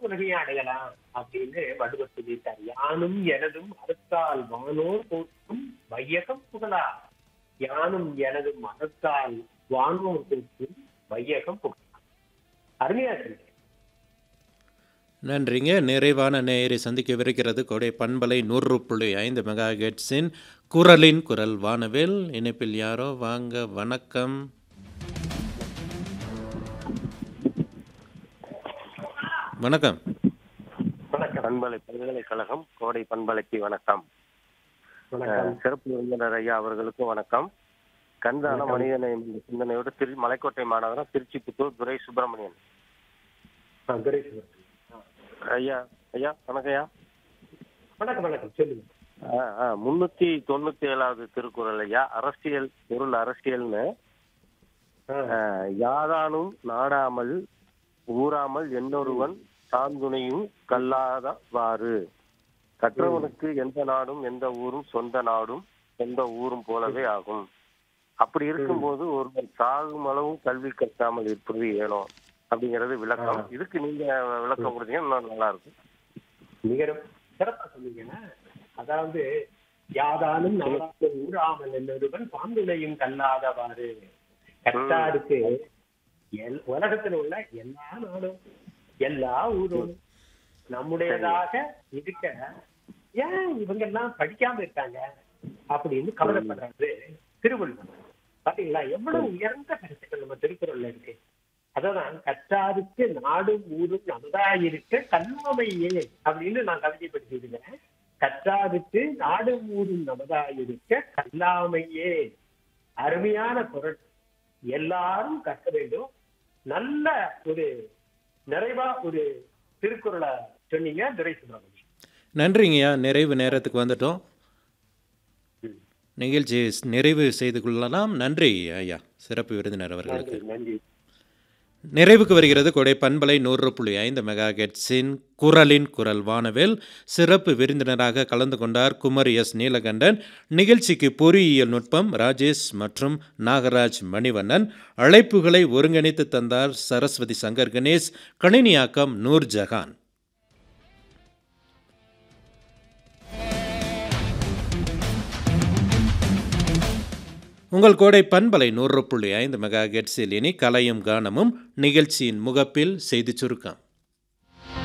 உலகையும் அடையலாம் அப்படின்னு வள்ளுவர் சொல்லிட்டார் யானும் எனதும் அறுத்தால் வானோர் போற்றும் வையகம் புகழா யானும் எனதும் அறுத்தால் வானோர் போற்றும் வையகம் புகழா அருமையா சொன்னீங்க நன்றிங்க நிறைவான நேயரை சந்திக்கவிருக்கிறது கோடை பண்பலை நூறு புள்ளி ஐந்து மெகா ஹெட்ஸின் குரலின் குரல் வானவில் இணைப்பில் யாரோ வாங்க வணக்கம் வணக்கம் வணக்கம் பண்பலை பல்கலைக்கழகம் கோடை பண்பலைக்கு வணக்கம் வணக்கம் அஹ், சிறப்பு விருந்தினர் ஐயா அவர்களுக்கும் வணக்கம் கண்தான மனிதனை என்ற சிந்தனையோடு திரு மலைக்கோட்டை மாநகரம் திருச்சி புத்தூர் துரை சுப்பிரமணியன் ஆ, துரைசுவர். ஐயா ஐயா வணக்கம் ஐயா வணக்கம் வணக்கம் சொல்லுங்க அஹ், அஹ், முன்னூத்தி தொண்ணூத்தி ஏழாவது திருக்குறள் ஐயா அரசியல் பொருள் அரசியல்னு ஆ, அஹ், யாதானும் நாடாமல் ஊறாமல் என்னொருவன் சாந்துணையும் கல்லாதவாறு கற்றவனுக்கு எந்த நாடும் எந்த ஊரும் சொந்த நாடும் சொந்த ஊரும் போலவே ஆகும் அப்படி இருக்கும்போது ஒருவன் சாகும் அளவும் கல்வி கற்காமல் இருப்பது ஏனோ அப்படிங்கிறது விளக்கம் ஆ. இதுக்கு நீங்க விளக்கம் கொடுத்தீங்கன்னா இன்னும் நல்லா இருக்கும் மிக சிறப்பா சொன்னீங்க அதாவது யாதானும் நாடாலும் ஊறாமல் என்னொருவன் பாம்புலையும் கல்லாதவாறு கற்றாருக்கு எல்- உலகத்துல உள்ள எல்லா நாடும் எல்லா ஊரும் நம்முடையதாக இருக்க ஏன் இவங்க எல்லாம் படிக்காம இருக்காங்க அப்படின்னு கவலைப்படுறது திருவள்ளுவர் பாத்தீங்களா எவ்வளவு உயர்ந்த கருத்துக்கள் நம்ம திருக்குறள்ல இருக்கு அதான் கற்றாருக்கு நாடும் ஊரும் நமதாயிருக்க கல்லாமையே அப்படின்னு நான் கவிதைப்படுத்தியிருக்கிறேன் கற்றாருக்கு நாடும் ஊரும் நமதாயிருக்க கல்லாமையே அருமையான குரல் எல்லாரும் கற்க வேண்டும் நல்ல ஒரு நிறைவா ஒரு திருக்குறளை சொன்னீங்க துரை சுப்பிரமணியம் நன்றிங்கய்யா நிறைவு நேரத்துக்கு வந்துட்டோம் ம். நிகழ்ச்சி நிறைவு செய்து கொள்ளலாம் நன்றி ஐயா சிறப்பு விருந்தினர் அவர்களுக்கு நன்றி நன்றி நிறைவுக்கு வருகிறது கொடை பண்பலை நூறு புள்ளி ஐந்து மெகா ஹெட்ஸின் குரலின் குரல் வானவில் சிறப்பு விருந்தினராக கலந்து கொண்டார் குமரி எஸ் நீலகண்டன் நிகழ்ச்சிக்கு பொறியியல் நுட்பம் ராஜேஷ் மற்றும் நாகராஜ் மணிவண்ணன் அழைப்புகளை ஒருங்கிணைத்து தந்தார் சரஸ்வதி சங்கர் கணேஷ் கணினியாக்கம் நூர் ஜஹான் உங்கள் கோடை பண்பலை நூறு புள்ளி ஐந்து மெகா ஹெட்ஸில் இனி கலையும் கானமும் நிகழ்ச்சியின் முகப்பில் செய்திச் சுருக்கம்